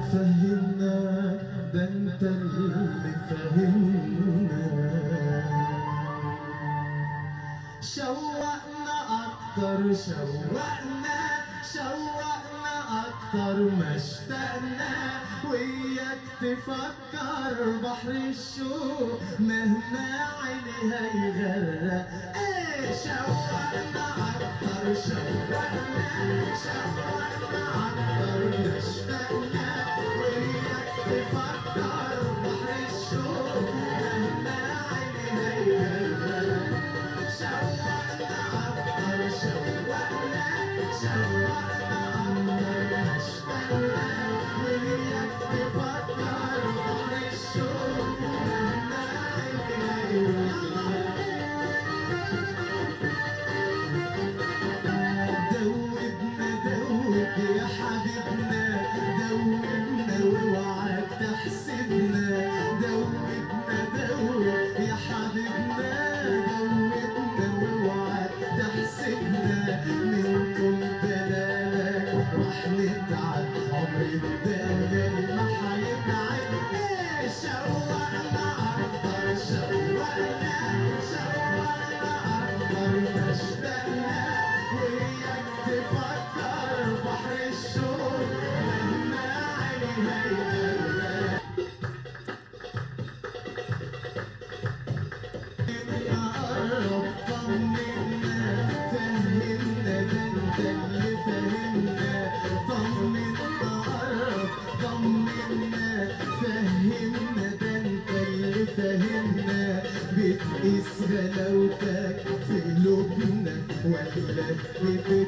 فهمنا ده انت اللي فهمنا شوقنا اكتر شوقنا شوقنا اكتر ما اشتقنا وياك تفكر بحر الشوق مهما عيني هيغرق ايه شوقنا اكتر شوقنا شوقنا اكتر ما اشتقنا وياك تفكر بحر الشوق مهما عيني هيغرق شوقنا أكتر شوقنا شوقنا أكتر اشتقنا وياك تفكر بحر الشوق مهما دوبنا دوب يا حبيبنا دوبنا واوعاك تحسبنا دوبنا دوب يا حبيبنا دوبنا واوعاك تحسبنا منكم دلالك راح نتعب عمر الدلال ما هيتعب ايه شوقنا اكتر شوقنا شوقنا اكتر ما اشتقنا وياك تفكر بحر الشوق مهما عيني هيغرق قرب طمنا فهمنا ده انت اللي فهمنا طمنا قرب طمنا فهمنا ده انت اللي فهمنا بتقيس غلاوتك في قلوبنا ولا بتقيس